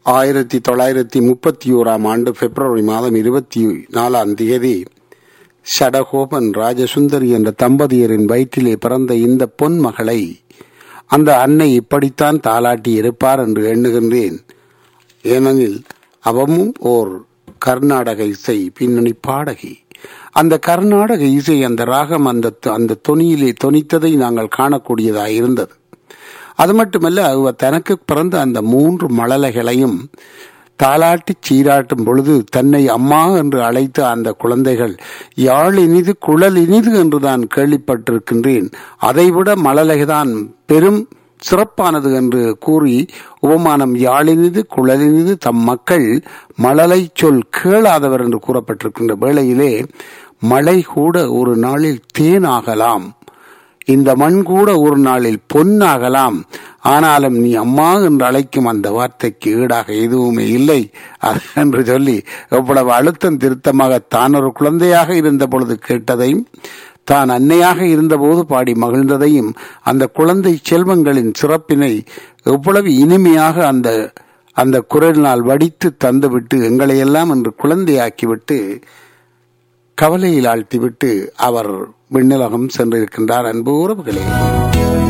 ஆயிரத்தி தொள்ளாயிரத்தி முப்பத்தி ஓராம் ஆண்டு பிப்ரவரி மாதம் இருபத்தி நாலாம் தேதி ஷடகோபன் ராஜசுந்தரி என்ற தம்பதியரின் வயிற்றிலே பிறந்த இந்த பொன் மகளை அந்த அன்னை இப்படித்தான் தாளாட்டி இருப்பார் என்று எண்ணுகின்றேன் ஏனெனில் அவமும் ஓர் கர்நாடக இசை பின்னணி பாடகி அந்த கர்நாடக இசை அந்த ராகம் அந்த அந்த தொனியிலே தொனித்ததை நாங்கள் காணக்கூடியதாக இருந்தது அது மட்டுமல்ல அவ தனக்கு பிறந்த அந்த மூன்று மழலைகளையும் தாளாட்டி சீராட்டும் பொழுது தன்னை அம்மா என்று அழைத்த அந்த குழந்தைகள் யாழ் இனிது குழல் இனிது என்று தான் கேள்விப்பட்டிருக்கின்றேன் அதைவிட மழலைதான் பெரும் சிறப்பானது என்று கூறி உபமானம் யாழினிது குழலினிது தம் மக்கள் மழலை சொல் கேளாதவர் என்று கூறப்பட்டிருக்கின்ற வேளையிலே மழை கூட ஒரு நாளில் தேனாகலாம் இந்த மண் கூட ஒரு நாளில் பொன்னாகலாம் ஆனாலும் நீ அம்மா என்று அழைக்கும் அந்த வார்த்தைக்கு ஈடாக எதுவுமே இல்லை என்று சொல்லி எவ்வளவு அழுத்தம் திருத்தமாக தான் ஒரு குழந்தையாக இருந்த பொழுது கேட்டதையும் தான் அன்னையாக இருந்தபோது பாடி மகிழ்ந்ததையும் அந்த குழந்தை செல்வங்களின் சிறப்பினை எவ்வளவு இனிமையாக அந்த அந்த குரலினால் வடித்து தந்துவிட்டு எங்களையெல்லாம் என்று குழந்தையாக்கிவிட்டு கவலையில் ஆழ்த்திவிட்டு அவர் விண்ணுலகம் சென்றிருக்கின்றார் அன்பு உறவுகளே